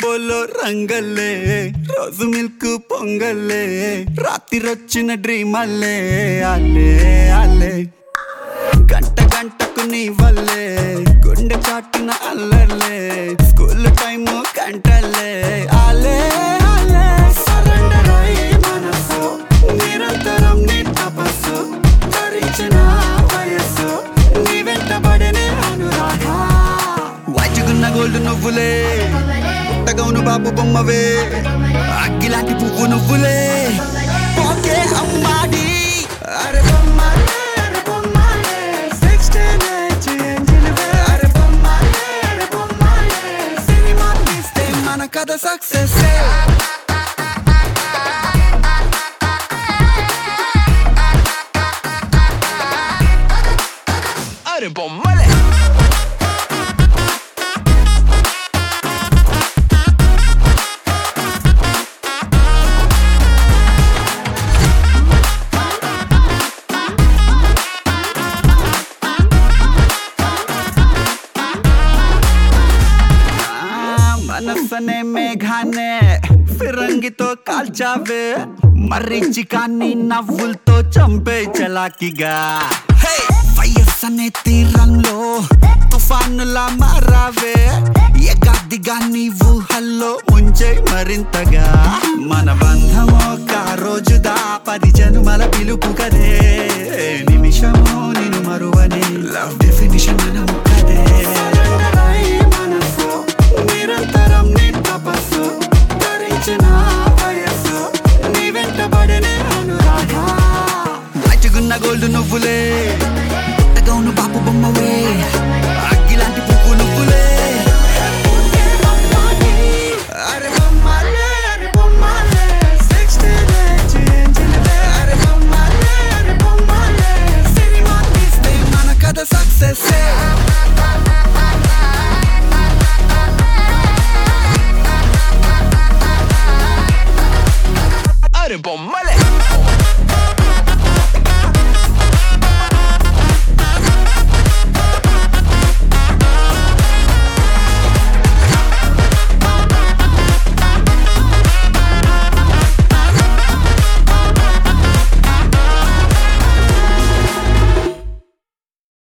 బోలో రంగల్లే రోజు milk పొంగల్లే రాత్రిరొచ్చిన dream అల్లే అల్లే అల్లే గంట గంటకు నీ వల్లే గుండె చాటున అల్లర్లే స్కూల్ టైము గంటలే ఆలే ఆలే సరెండర్ అయ్యి మనసు నిరంతరం నీ తపస్సు ధరించిన వయస్సు నీ వెంటబడనే అనురాగ వాచుకున్న గోల్డ్ నువ్వులే పుట్టగౌను బాబు బొమ్మవే అగ్గిలాంటి పువ్వు నువ్వులే పోకే అమ్మాడి అరే బొమ్మలే అరే బొమ్మలే 16 ఏజ్ ఏంజిల్వే అరే బొమ్మలే అరే బొమ్మలే సినిమా తీస్తే మన కథ సక్సెస్ అరే బొమ్మలే మనసనే మేఘానే ఫిరంగితో కాల్చావే మర్రించి కానీ నవ్వులతో చంపే చలాకిగా హే! వయస్సనే తీరంలో తుఫానులా మారావే ఎగాదిగా నీవు హల్లో ముంచే మరింతగా మన బంధమో కా రోజుదా పది జనుమల పిలుపు కదే నిమిషమో నిన్ను మరువని లవ్ డెఫినిషన్ మనము కదే మనసు నిరంతరం నీ తపస్సు ధరించిన వయస్సు నీ వెంటబడనే అనురాగ వాచుకున్న గోల్డ్ నువ్వులే పుట్టగౌను బాపు బొమ్మవే అగ్గిలాంటి పువ్వు నువ్వులే అరే బొమ్మలే అరే బొమ్మలే 16 ఏజ్ ఏంజిల్వే అరే బొమ్మలే అరే బొమ్మలే సినిమా తీస్తే మన కథ సక్సెస్